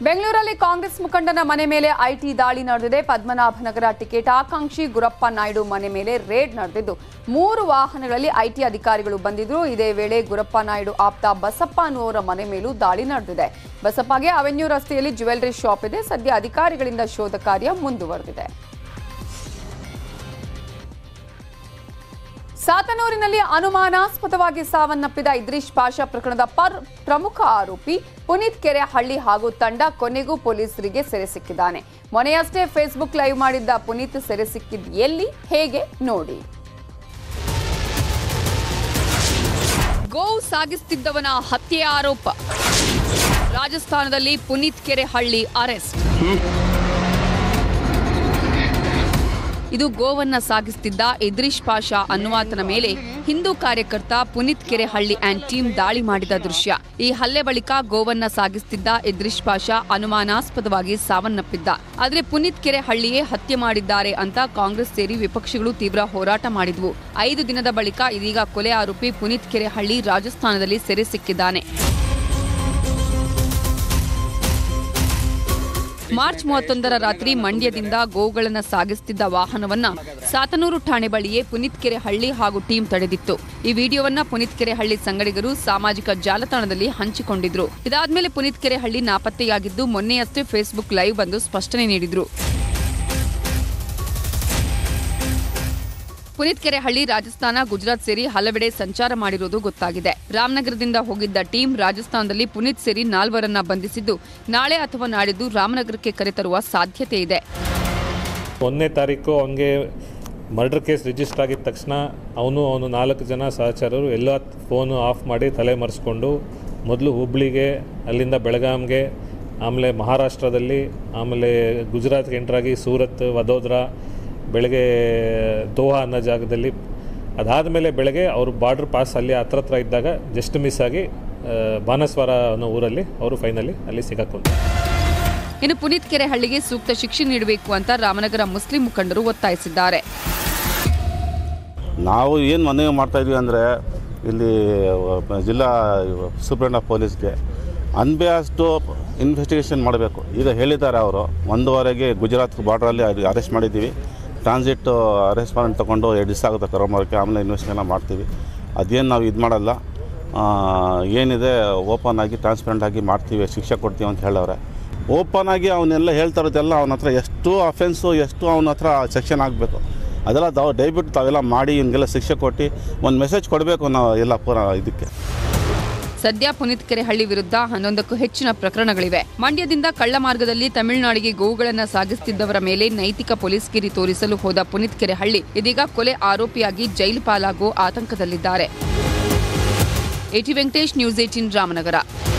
ಬೆಂಗಳೂರಲ್ಲಿ ಕಾಂಗ್ರೆಸ್ ಮುಖಂಡನ ಮನೆ ಮೇಲೆ ಐಟಿ ದಾಳಿ ನಡೆದಿದೆ ಪದ್ಮನಾಭನಗರ ಟಿಕೆಟ್ ಆಕಾಂಕ್ಷಿ ಗುರಪ್ಪ ನಾಯ್ಡು ಮನೆ ಮೇಲೆ ರೇಡ್ ನಡೆದಿದ್ದು ಮೂರು ವಾಹನಗಳಲ್ಲಿ ಐಟಿ ಅಧಿಕಾರಿಗಳು ಬಂದಿದ್ರು ಇದೇ ವೇಳೆ ಗುರಪ್ಪ ನಾಯ್ಡು ಆಪ್ತ ಬಸಪ್ಪ ಅನ್ನುವರ ಮನೆ ಮೇಲೂ ದಾಳಿ ನಡೆದಿದೆ ಬಸಪ್ಪಗೆ ಅವೆನ್ಯೂ ರಸ್ತೆಯಲ್ಲಿ ಜ್ಯುವೆಲರಿ ಶಾಪ್ ಇದೆ ಸದ್ಯ ಅಧಿಕಾರಿಗಳಿಂದ ಶೋಧ ಕಾರ್ಯ ಮುಂದುವರೆದಿದೆ ಸಾತನೂರಿನಲ್ಲಿ ಅನುಮಾನಾಸ್ಪದವಾಗಿ ಸಾವನ್ನಪ್ಪಿದ ಇದ್ರೀಶ್ ಪಾಷಾ ಪ್ರಕರಣದ ಪರ್ ಪ್ರಮುಖ ಆರೋಪಿ ಪುನೀತ್ ಕೆರೆಹಳ್ಳಿ ಹಾಗೂ ತಂಡ ಕೊನೆಗೂ ಪೊಲೀಸರಿಗೆ ಸೆರೆ ಸಿಕ್ಕಿದ್ದಾನೆ ಮೊನ್ನೆಯಷ್ಟೇ ಫೇಸ್ಬುಕ್ ಲೈವ್ ಮಾಡಿದ್ದ ಪುನೀತ್ ಸೆರೆ ಸಿಕ್ಕಿದ್ ಎಲ್ಲಿ ಹೇಗೆ ನೋಡಿ ಗೋವು ಸಾಗಿಸುತ್ತಿದ್ದವನ ಹತ್ಯೆ ಆರೋಪ ರಾಜಸ್ಥಾನದಲ್ಲಿ ಪುನೀತ್ ಕೆರೆಹಳ್ಳಿ ಅರೆಸ್ಟ್ ಇದು ಗೋವನ್ನ ಸಾಗಿಸುತ್ತಿದ್ದ ಇದ್ರೀಶ್ ಪಾಷಾ ಅನ್ನುವಾತನ ಮೇಲೆ ಹಿಂದೂ ಕಾರ್ಯಕರ್ತ ಪುನೀತ್ ಕೆರೆಹಳ್ಳಿ ಆ್ಯಂಡ್ ಟೀಮ್ ದಾಳಿ ಮಾಡಿದ ದೃಶ್ಯ ಈ ಹಲ್ಲೆ ಬಳಿಕ ಗೋವನ್ನ ಸಾಗಿಸುತ್ತಿದ್ದ ಇದ್ರೀಶ್ ಪಾಷಾ ಅನುಮಾನಾಸ್ಪದವಾಗಿ ಸಾವನ್ನಪ್ಪಿದ್ದ ಆದ್ರೆ ಪುನೀತ್ ಕೆರೆಹಳ್ಳಿಯೇ ಹತ್ಯೆ ಮಾಡಿದ್ದಾರೆ ಅಂತ ಕಾಂಗ್ರೆಸ್ ಸೇರಿ ವಿಪಕ್ಷಗಳು ತೀವ್ರ ಹೋರಾಟ ಮಾಡಿದ್ವು ಐದು ದಿನದ ಬಳಿಕ ಇದೀಗ ಕೊಲೆ ಆರೋಪಿ ಪುನೀತ್ ಕೆರೆಹಳ್ಳಿ ರಾಜಸ್ಥಾನದಲ್ಲಿ ಸೆರೆ ಸಿಕ್ಕಿದ್ದಾನೆ ಮಾರ್ಚ್ ಮೂವತ್ತೊಂದರ ರಾತ್ರಿ ಮಂಡ್ಯದಿಂದ ಗೋವುಗಳನ್ನು ಸಾಗಿಸುತ್ತಿದ್ದ ವಾಹನವನ್ನ ಸಾತನೂರು ಠಾಣೆ ಬಳಿಯೇ ಪುನೀತ್ ಕೆರೆಹಳ್ಳಿ ಹಾಗೂ ಟೀಂ ತಡೆದಿತ್ತು ಈ ವಿಡಿಯೋವನ್ನ ಪುನೀತ್ ಕೆರೆಹಳ್ಳಿ ಸಂಗಡಿಗರು ಸಾಮಾಜಿಕ ಜಾಲತಾಣದಲ್ಲಿ ಹಂಚಿಕೊಂಡಿದ್ರು ಇದಾದ್ಮೇಲೆ ಪುನೀತ್ ಕೆರೆಹಳ್ಳಿ ನಾಪತ್ತೆಯಾಗಿದ್ದು ಮೊನ್ನೆಯಷ್ಟೇ ಫೇಸ್ಬುಕ್ ಲೈವ್ ಬಂದು ಸ್ಪಷ್ಟನೆ ನೀಡಿದ್ರು ಪುನೀತ್ ಕೆರೆಹಳ್ಳಿ ರಾಜಸ್ಥಾನ ಗುಜರಾತ್ ಸೇರಿ ಹಲವೆಡೆ ಸಂಚಾರ ಮಾಡಿರುವುದು ಗೊತ್ತಾಗಿದೆ ರಾಮನಗರದಿಂದ ಹೋಗಿದ್ದ ಟೀಂ ರಾಜಸ್ಥಾನದಲ್ಲಿ ಪುನೀತ್ ಸೇರಿ ನಾಲ್ವರನ್ನ ಬಂಧಿಸಿದ್ದು ನಾಳೆ ಅಥವಾ ನಾಡಿದ್ದು ರಾಮನಗರಕ್ಕೆ ಕರೆತರುವ ಸಾಧ್ಯತೆ ಇದೆ ಒಂದನೇ ತಾರೀಕು ಅವನಿಗೆ ಮರ್ಡರ್ ಕೇಸ್ ರಿಜಿಸ್ಟರ್ ಆಗಿದ ತಕ್ಷಣ ಅವನು ಅವನು ನಾಲ್ಕು ಜನ ಸಹಚರರು ಎಲ್ಲ ಫೋನು ಆಫ್ ಮಾಡಿ ತಲೆ ಮರೆಸ್ಕೊಂಡು ಮೊದಲು ಹುಬ್ಳಿಗೆ ಅಲ್ಲಿಂದ ಬೆಳಗಾಂಗೆ ಆಮೇಲೆ ಮಹಾರಾಷ್ಟ್ರದಲ್ಲಿ ಆಮೇಲೆ ಗುಜರಾತ್ಗೆ ಎಂಟ್ರಾಗಿ ಸೂರತ್ ವದೋದರ ಬೆಳಗ್ಗೆ ದೋಹಾ ಅನ್ನೋ ಜಾಗದಲ್ಲಿ ಅದಾದಮೇಲೆ ಬೆಳಗ್ಗೆ ಅವರು ಬಾರ್ಡ್ರ್ ಪಾಸ್ ಅಲ್ಲಿ ಹತ್ರ ಹತ್ರ ಇದ್ದಾಗ ಜಸ್ಟ್ ಮಿಸ್ ಆಗಿ ಆ, ಬಾನಸ್ವಾರ ಅನ್ನೋ ಊರಲ್ಲಿ ಅವರು ಫೈನಲಿ ಅಲ್ಲಿ ಸಿಗಾಕೊಂಡ್ರು ಇನ್ನು ಪುನೀತ್ ಕೆರೆಹಳ್ಳಿಗೆ ಸೂಕ್ತ ಶಿಕ್ಷೆ ನೀಡಬೇಕು ಅಂತ ರಾಮನಗರ ಮುಸ್ಲಿಂ ಮುಖಂಡರು ಒತ್ತಾಯಿಸಿದ್ದಾರೆ ನಾವು ಏನು ಮನವಿ ಮಾಡ್ತಾಯಿದ್ವಿ ಅಂದರೆ ಇಲ್ಲಿ ವ- ಜಿಲ್ಲಾ ಸೂಪ್ರೆಂಟ್ ಆಫ್ ಪೊಲೀಸ್ಗೆ ಅನ್ಬೇಸ್ಡು ಇನ್ವೆಸ್ಟಿಗೇಷನ್ ಮಾಡಬೇಕು ಈಗ ಹೇಳಿದ್ದಾರೆ ಅವರು ಒಂದುವರೆಗೆ ಗುಜರಾತ್ ಬಾರ್ಡ್ರಲ್ಲಿ ಅರೆಸ್ಟ್ ಮಾಡಿದ್ದೀವಿ ಟ್ರಾನ್ಸಿಟ್ ಅರೆಸ್ಟ್ ವಾರೆಂಟ್ ತೊಗೊಂಡು ಎರಡು ದಿವಸ ಆಗುತ್ತೆ ಕರೋಮರಕ್ಕೆ ಆಮೇಲೆ ಇನ್ವೆಸ್ಟಿಗೇಷನ್ ಮಾಡ್ತೀವಿ ಅದೇನು ನಾವು ಇದು ಮಾಡಲ್ಲ ಆ, ಏನಿದೆ ಓಪನ್ ಆಗಿ ಟ್ರಾನ್ಸ್ಪರೆಂಟ್ ಆಗಿ ಮಾಡ್ತೀವಿ ಶಿಕ್ಷೆ ಕೊಡ್ತೀವಿ ಅಂತ ಹೇಳವ್ರೆ ಓಪನ್ ಆಗಿ ಅವನ್ನೆಲ್ಲ ಹೇಳ್ತಾ ಇರೋದೆಲ್ಲ ಅವನ ಹತ್ರ ಎಷ್ಟು ಅಫೆನ್ಸು ಎಷ್ಟು ಅವನ ಹತ್ರ ಸೆಕ್ಷನ್ ಆಗಬೇಕು ಅದೆಲ್ಲ ತಾವು ದಯವಿಟ್ಟು ತಾವೆಲ್ಲ ಮಾಡಿ ಇವನಿಗೆಲ್ಲ ಶಿಕ್ಷೆ ಕೊಟ್ಟು ಒಂದು ಮೆಸೇಜ್ ಕೊಡಬೇಕು ನಾವು ಎಲ್ಲ ಪೂರ ಇದಕ್ಕೆ ಸದ್ಯ ಪುನೀತ್ ಕೆರೆಹಳ್ಳಿ ವಿರುದ್ಧ ಹನ್ನೊಂದಕ್ಕೂ ಹೆಚ್ಚಿನ ಪ್ರಕರಣಗಳಿವೆ ಮಂಡ್ಯದಿಂದ ಕಳ್ಳ ಮಾರ್ಗದಲ್ಲಿ ತಮಿಳುನಾಡಿಗೆ ಗೋವುಗಳನ್ನು ಸಾಗಿಸುತ್ತಿದ್ದವರ ಮೇಲೆ ನೈತಿಕ ಪೊಲೀಸ್ಗಿರಿ ತೋರಿಸಲು ಹೋದ ಪುನೀತ್ ಕೆರೆಹಳ್ಳಿ ಇದೀಗ ಕೊಲೆ ಆರೋಪಿಯಾಗಿ ಜೈಲು ಪಾಲಾಗುವ ಆತಂಕದಲ್ಲಿದ್ದಾರೆ A T Venkatesh news eighteen Ramanagara